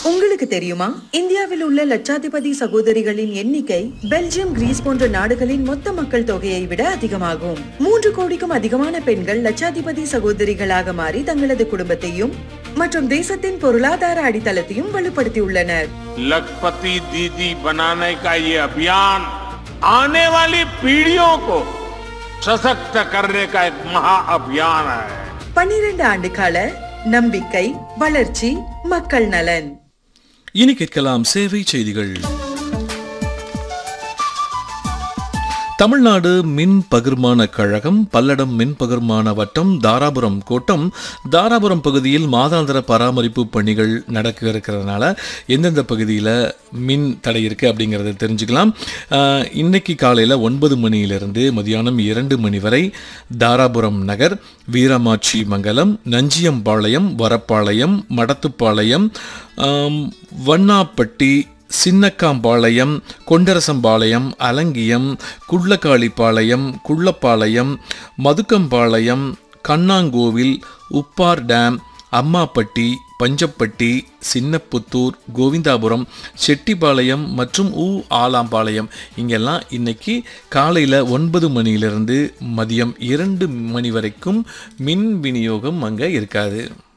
உங்களுக்கு தெரியுமா இந்தியாவில் உள்ள லட்சாதிபதி சகோதரிகளின் எண்ணிக்கை பெல்ஜியம் கிரீஸ் போன்ற நாடுகளின் மொத்த மக்கள் தொகையை விட அதிகமாகும் மூன்று கோடிக்கும் அதிகமான பெண்கள் லட்சாதிபதி சகோதரிகளாக மாறி தங்களது குடும்பத்தையும் மற்றும் தேசத்தின் பொருளாதார அடித்தளத்தையும் வலுப்படுத்தியுள்ளனர் लखपति दीदी बनाने का ये अभियान आने वाली पीढ़ियों को सशक्त करने का एक महाअभियान है பன்னிரண்டு ஆண்டு கால நம்பிக்கை வளர்ச்சி மக்கள் நலன் இனி கேட்கலாம் சேவை செய்திகள் தமிழ்நாடு மின் பகிர்மான கழகம் பல்லடம் மின் பகிர்மான வட்டம் தாராபுரம் கோட்டம் தாராபுரம் பகுதியில் மாதாந்திர பராமரிப்பு பணிகள் நடக்க இருக்கிறதுனால எந்தெந்த பகுதியில் மின் தடை இருக்குது அப்படிங்கிறத தெரிஞ்சுக்கலாம் ஆஹ், இன்னைக்கு காலையில் ஒன்பது மணியிலிருந்து மதியானம் இரண்டு மணி வரை தாராபுரம் நகர் வீரமாட்சி மங்கலம் நஞ்சியம்பாளையம் வரப்பாளையம் மடத்துப்பாளையம் ஆம், வண்ணாப்பட்டி சின்னக்காம்பாளையம் கொண்டரசம்பாளையம் அலங்கியம் குள்ளக்காளிப்பாளையம் குள்ளப்பாளையம் மதுக்கம்பாளையம் கண்ணாங்கோவில் உப்பார் டேம் அம்மாப்பட்டி பஞ்சப்பட்டி சின்னப்புத்தூர் கோவிந்தாபுரம் செட்டிப்பாளையம் மற்றும் ஊ ஆலாம்பாளையம் இங்கெல்லாம் இன்னைக்கு காலையில் ஒன்பது மணியிலிருந்து மதியம் இரண்டு மணி வரைக்கும் மின் விநியோகம் அங்கே இருக்காது